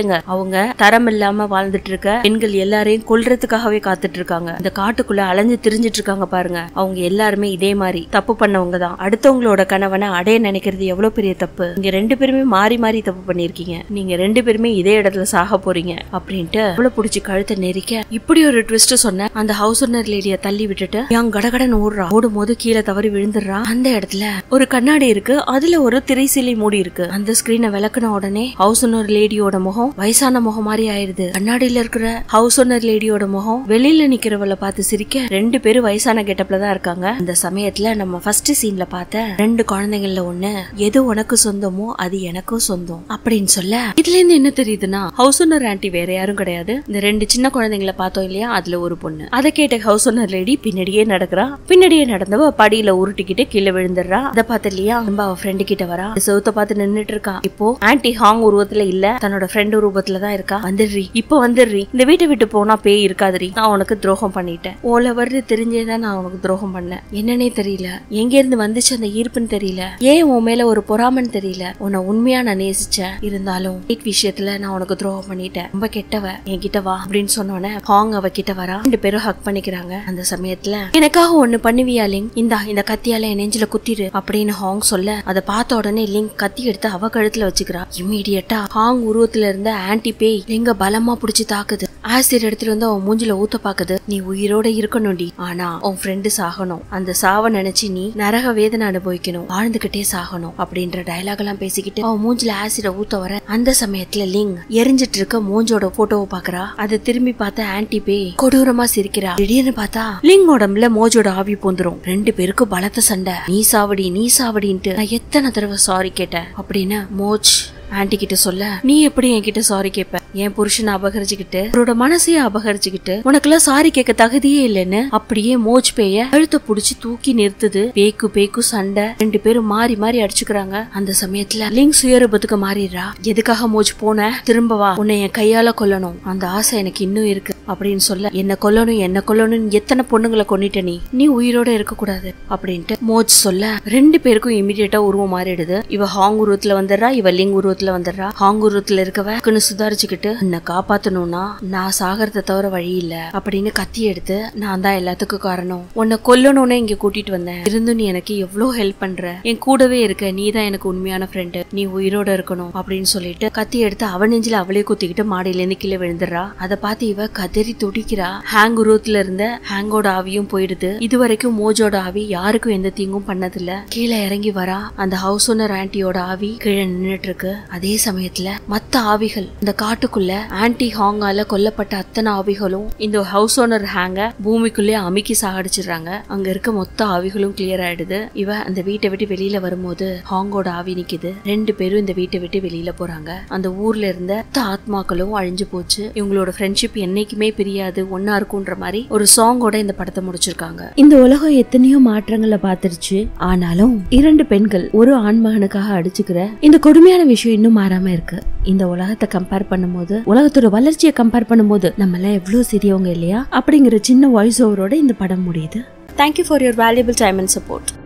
S1: அவங்க தரம் இல்லாம வாழ்ந்துட்டு இருக்க பெண்கள் எல்லாரையும் கொல்றதுக்காகவே காத்துட்டு இருக்காங்க இந்த காட்டுக்குள்ள அலைஞ்சு திரிஞ்சிட்டு இருக்காங்க பாருங்க அவங்க எல்லாருமே இதே மாதிரி தப்பு பண்ணவங்க தான் அடுத்தவங்களோட கணவனை அடைய நினைக்கிறது எவ்வளவு பெரிய தப்பு நீங்க ரெண்டு பேருமே மாறி மாறி தப்பு பண்ணிருக்கீங்க நீங்க ரெண்டு பேருமே இதே இடத்துல சாக போறீங்க அப்படின்ட்டு அவ்வளவு புடிச்சு கழுத்தை நெரிக்க இப்படி ஒரு ட்விஸ்ட் சொன்ன அந்த ஹவுஸ் ஓனர் லேடிய தள்ளி விட்டுட்டு யாங் கடகடன் ஓடுறா ஓடும் போது கீழே தவறி விழுந்துடுறா அந்த இடத்துல ஒரு கண்ணாடி இருக்கு அதுல ஒரு திரைசீலை மூடி இருக்கு அந்த ஸ்கிரீனை விளக்குன உடனே ஹவுஸ் ஓனர் லேடியோட முகம் வயசான முகம் மாதிரி ஆயிருது கண்ணாடியில இருக்கிற ஹவுஸ் ஓனர் லேடியோட முகம் வெளியில நிக்கிறவள பார்த்து சிரிக்க ரெண்டு பேரும் வயசான கெட்டப்ல தான் இருக்காங்க அந்த சமயத்துல நம்ம ஃபர்ஸ்ட் சீன்ல பார்த்த ரெண்டு குழந்தைங்கள்ல ஒண்ணு எது உனக்கு சொந்தமோ அது எனக்கும் சொந்தம் அப்படின்னு சொல்ல இதுல இருந்து என்ன தெரியுதுன்னா ஹவுஸ் ஓனர் ஆன்டி வேற யாரும் கிடையாது இந்த ரெண்டு சின்ன குழந்தைங்களை பார்த்தோம் இல்லையா அதுல ஒரு பொண்ணு அதை கேட்ட ஹவுஸ் ஓனர் லேடி பின்னாடியே நடக்கிறா பின்னாடியே நடந்தவ படியில உருட்டிக்கிட்டு கீழே விழுந்துடுறா அதை பார்த்து இல்லையா நம்ம அவ ஃப்ரெண்டு கிட்ட வரா செவுத்த பார்த்து நின்னுட்டு இருக்கா இப்போ ஆன்டி ஹாங் உருவத்துல இல்ல தன்னோட ஃப்ரெண்ட் உருவத்துல தான் இருக்கா வந்துடுறி இப்போ வந்துடுறி இந்த வீட்டை விட்டு போனா பேய் இருக்காதுரி நான் உனக்கு துரோகம் பண்ணிட்டேன் ஓல வருது தெரிஞ்சேதான் நான் உனக்கு துரோகம் பண்ணேன் என்னன்னே தெரியல எங்க இருந்து வந்துச்சு அந்த ஈர்ப்புன்னு தெரியல ஏன் உன் மேல ஒரு பொறாமன்னு தெரியல உன்னை உண்மையா நான் நேசிச்சேன் இருந்தாலும் வீட் விஷயத்துல நான் உனக்கு துரோகம் பண்ணிட்டேன் ரொம்ப கெட்டவ என்கிட்ட வா அப்படின்னு சொன்னோன்னே ஹாங் அவ கிட்ட வரா ரெண்டு பேரும் ஹக் பண்ணிக்கிறாங்க அந்த சமயத்துல எனக்காக ஒண்ணு பண்ணுவியா லிங் இந்தா இந்த கத்தியால என் நெஞ்சில குத்திரு அப்படின்னு ஹாங் சொல்ல அதை பார்த்த உடனே லிங் கத்தி எடுத்து அவ கழுத்துல வச்சுக்கிறா இம்மீடியட்டா ஹாங் உருவத்துல இருந்த ஆன்டி பேய் லிங்க பலமா புடிச்சு தாக்குது ஆசிட் எடுத்துட்டு வந்து அவன் மூஞ்சில ஊத்த பாக்குது நீ உயிரோட இருக்கணும்டி ஆனா உன் ஃப்ரெண்டு சாகணும் அந்த சாவ நினைச்சு நீ நரக வேதனை அனுபவிக்கணும் வாழ்ந்துகிட்டே சாகணும் அப்படின்ற டயலாக் எல்லாம் பேசிக்கிட்டு அவன் மூஞ்சில ஆசிட ஊத்த வர அந்த சமயத்துல லிங் எரிஞ்சிட்டு இருக்க மூஞ்சோட போட்டோவை பாக்குறா அதை திரும்பி பார்த்த ஆன்டி பே கொடூரமா சிரிக்கிறா திடீர்னு பார்த்தா லிங் உடம்புல மோஜோட ஆவி போந்துரும் ரெண்டு பேருக்கும் பலத்த சண்டை நீ சாவடி நீ சாவடின்ட்டு நான் எத்தனை தடவை சாரி கேட்டேன் அப்படின்னு மோஜ் ஆன்டி கிட்ட சொல்ல நீ எப்படி என்கிட்ட சாரி கேட்ப என் புருஷனை அபகரிச்சுக்கிட்டு அவரோட மனசையே அபகரிச்சுக்கிட்டு உனக்கெல்லாம் சாரி கேட்க தகுதியே இல்லைன்னு அப்படியே மோஜ் பேய கழுத்தை புடிச்சு தூக்கி நிறுத்துது பேக்கு பேக்கு சண்டை ரெண்டு பேரும் மாறி மாறி அடிச்சுக்கிறாங்க அந்த சமயத்துல லிங் சுயரூபத்துக்கு மாறிடுறா எதுக்காக மோஜ் போன திரும்ப வா உன்னை என் கையால கொல்லணும் அந்த ஆசை எனக்கு இன்னும் இருக்கு அப்படின்னு சொல்ல என்ன கொல்லணும் என்ன கொல்லணும்னு எத்தனை பொண்ணுங்களை கொன்னிட்ட நீ நீ உயிரோட இருக்க கூடாது அப்படின்ட்டு மோஜ் சொல்ல ரெண்டு பேருக்கும் இமிடியேட்டா உருவம் மாறிடுது இவ ஹாங் உருவத்துல வந்துடுறா இவ லிங் உருவத்துல வந்துடுறா ஹாங் உருவத்துல இருக்கவ டக்குன்னு சுதாரிச்சுக்கிட்டு உன்னை காப்பாத்தணும்னா நான் சாகிறத தவிர வழி இல்ல அப்படின்னு கத்தி எடுத்து நான் தான் எல்லாத்துக்கும் காரணம் உன்னை கொல்லணும்னு இங்க கூட்டிட்டு வந்தேன் இருந்து நீ எனக்கு எவ்வளவு ஹெல்ப் பண்ற என் கூடவே இருக்க நீ தான் எனக்கு உண்மையான ஃப்ரெண்டு நீ உயிரோட இருக்கணும் அப்படின்னு சொல்லிட்டு கத்தி எடுத்து அவ நெஞ்சில அவளே குத்திக்கிட்டு மாடியில இருந்து கீழே விழுந்துடுறா அதை பார்த்து இவ கதறி துடிக்கிறா ஹேங் உருவத்துல இருந்த ஹேங்கோட ஆவியும் போயிடுது இது வரைக்கும் மோஜோட ஆவி யாருக்கும் எந்த தீங்கும் பண்ணதில்ல கீழே இறங்கி வரா அந்த ஹவுஸ் ஓனர் ஆன்ட்டியோட ஆவி கீழே நின்னுட்டு இருக்கு அதே சமயத்துல மத்த ஆவிகள் இந்த காட்டுக்குள்ள ஆன்டி ஹாங்கால கொல்லப்பட்ட அத்தனை ஆவிகளும் இந்த ஹவுஸ் ஓனர் ஹேங்க பூமிக்குள்ளே அமுக்கி சாகடிச்சிடுறாங்க அங்க இருக்க மொத்த ஆவிகளும் கிளியர் ஆயிடுது இவ அந்த வீட்டை விட்டு வெளியில வரும்போது ஹாங்கோட ஆவி நிக்குது ரெண்டு பேரும் இந்த வீட்டை விட்டு வெளியில போறாங்க அந்த ஊர்ல இருந்த மொத்த ஆத்மாக்களும் அழிஞ்சு போச்சு இவங்களோட ஃப்ரெண்ட்ஷிப் என்னைக்குமே பிரியாது ஒன்னா இருக்கும்ன்ற மாதிரி ஒரு சாங்கோட இந்த படத்தை முடிச்சிருக்காங்க இந்த உலகம் எத்தனையோ மாற்றங்களை பார்த்துருச்சு ஆனாலும் இரண்டு பெண்கள் ஒரு ஆண்மகனுக்காக அடிச்சுக்கிற இந்த கொடுமையான விஷயம் இன்னும் மாறாம இருக்கு இந்த உலகத்தை கம்பேர் பண்ணும்போது உலகத்தோட வளர்ச்சியை கம்பேர் பண்ணும்போது நம்ம எல்லாம் எவ்வளவு சிறியவங்க இல்லையா அப்படிங்கிற சின்ன வாய்ஸ் ஓவரோட இந்த படம் முடியுது thank you for your valuable time and support